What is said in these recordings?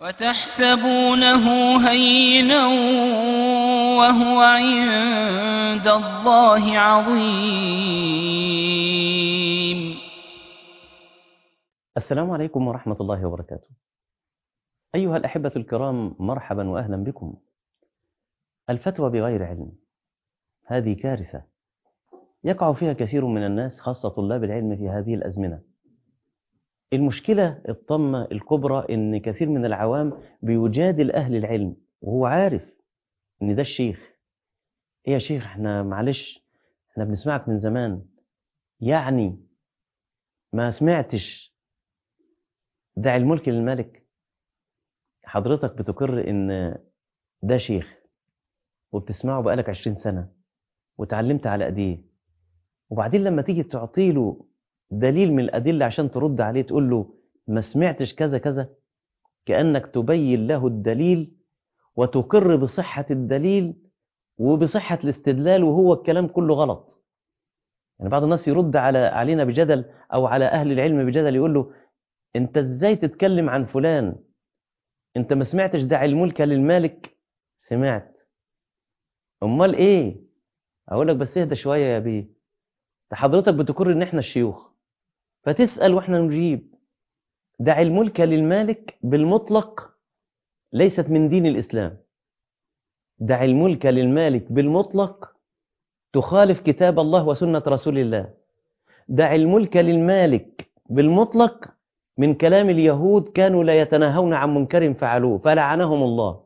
وتحسبونه هينا وهو عند الله عظيم السلام عليكم ورحمة الله وبركاته أيها الأحبة الكرام مرحبا وأهلا بكم الفتوى بغير علم هذه كارثة يقع فيها كثير من الناس خاصة طلاب العلم في هذه الأزمنة المشكلة الطمة الكبرى إن كثير من العوام بيجادل أهل العلم وهو عارف إن ده الشيخ إيه يا شيخ إحنا معلش إحنا بنسمعك من زمان يعني ما سمعتش دع الملك للملك حضرتك بتقر إن ده شيخ وبتسمعه بقالك عشرين سنة وتعلمت على أيديه وبعدين لما تيجي تعطيله دليل من الأدلة عشان ترد عليه تقول له ما سمعتش كذا كذا كأنك تبين له الدليل وتقر بصحة الدليل وبصحة الاستدلال وهو الكلام كله غلط يعني بعض الناس يرد على علينا بجدل أو على أهل العلم بجدل يقول له أنت إزاي تتكلم عن فلان أنت ما سمعتش دع الملك للمالك سمعت أمال إيه أقول لك بس اهدى شوية يا بيه ده حضرتك بتقر إن إحنا الشيوخ فتسأل وإحنا نجيب دع الملك للمالك بالمطلق ليست من دين الإسلام دع الملك للمالك بالمطلق تخالف كتاب الله وسنة رسول الله دع الملك للمالك بالمطلق من كلام اليهود كانوا لا يتناهون عن منكر فعلوه فلعنهم الله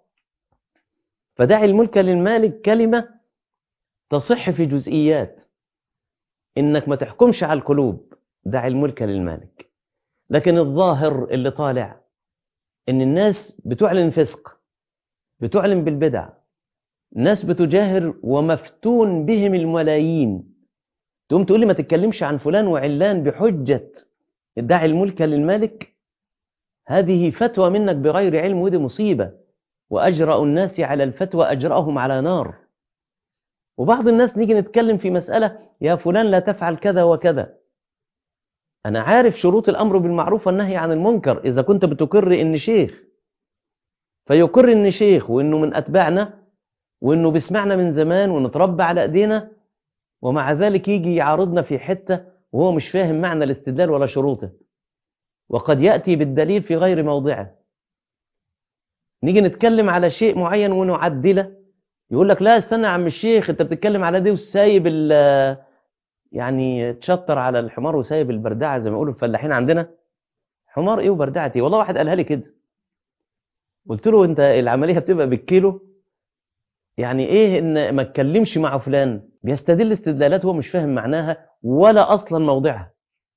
فدع الملك للمالك كلمة تصح في جزئيات إنك ما تحكمش على القلوب دع الملك للمالك لكن الظاهر اللي طالع إن الناس بتعلن فسق بتعلن بالبدع ناس بتجاهر ومفتون بهم الملايين تقوم تقول لي ما تتكلمش عن فلان وعلان بحجة ادعي الملك للمالك هذه فتوى منك بغير علم ودي مصيبة وأجرأ الناس على الفتوى أجرأهم على نار وبعض الناس نيجي نتكلم في مسألة يا فلان لا تفعل كذا وكذا أنا عارف شروط الأمر بالمعروف والنهي عن المنكر إذا كنت بتقر إن شيخ فيقر إن شيخ وإنه من أتباعنا وإنه بيسمعنا من زمان ونتربى على أيدينا ومع ذلك يجي يعارضنا في حتة وهو مش فاهم معنى الاستدلال ولا شروطه وقد يأتي بالدليل في غير موضعه نيجي نتكلم على شيء معين ونعدله يقول لك لا استنى يا عم الشيخ انت بتتكلم على دي وسايب يعني تشطر على الحمار وسايب البردعه زي ما يقولوا الفلاحين عندنا حمار ايه وبردعه ايه والله واحد قالها لي كده قلت له انت العمليه بتبقى بالكيلو يعني ايه ان ما اتكلمش مع فلان بيستدل استدلالات هو مش فاهم معناها ولا اصلا موضعها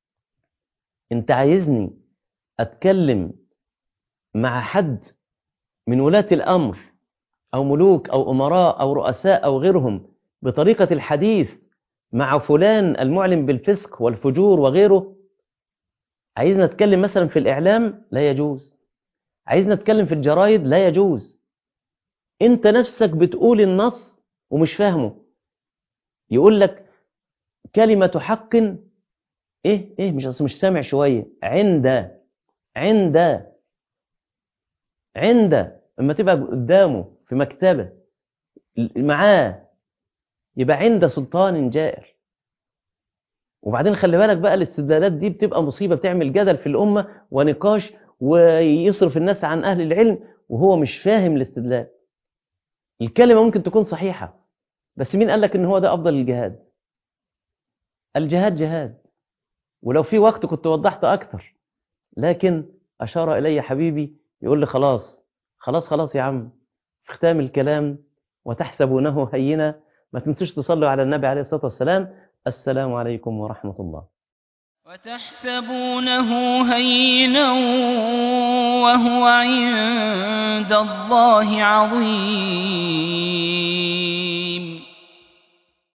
انت عايزني اتكلم مع حد من ولاة الامر او ملوك او امراء او رؤساء او غيرهم بطريقة الحديث مع فلان المعلن بالفسق والفجور وغيره عايزنا نتكلم مثلا في الاعلام لا يجوز عايزنا نتكلم في الجرايد لا يجوز انت نفسك بتقول النص ومش فاهمه يقول لك كلمة حق ايه ايه مش أصل مش سامع شوية عند عند عند اما تبقى قدامه في مكتبة معاه يبقى عند سلطان جائر وبعدين خلي بالك بقى الاستدلالات دي بتبقى مصيبة بتعمل جدل في الأمة ونقاش ويصرف الناس عن أهل العلم وهو مش فاهم الاستدلال الكلمة ممكن تكون صحيحة بس مين قال لك ان هو ده أفضل الجهاد الجهاد جهاد ولو في وقت كنت وضحت أكثر لكن أشار إلي حبيبي يقول لي خلاص خلاص خلاص يا عم في ختام الكلام وتحسبونه هينا ما تنسوش تصلوا على النبي عليه الصلاة والسلام السلام عليكم ورحمة الله وتحسبونه هينا وهو عند الله عظيم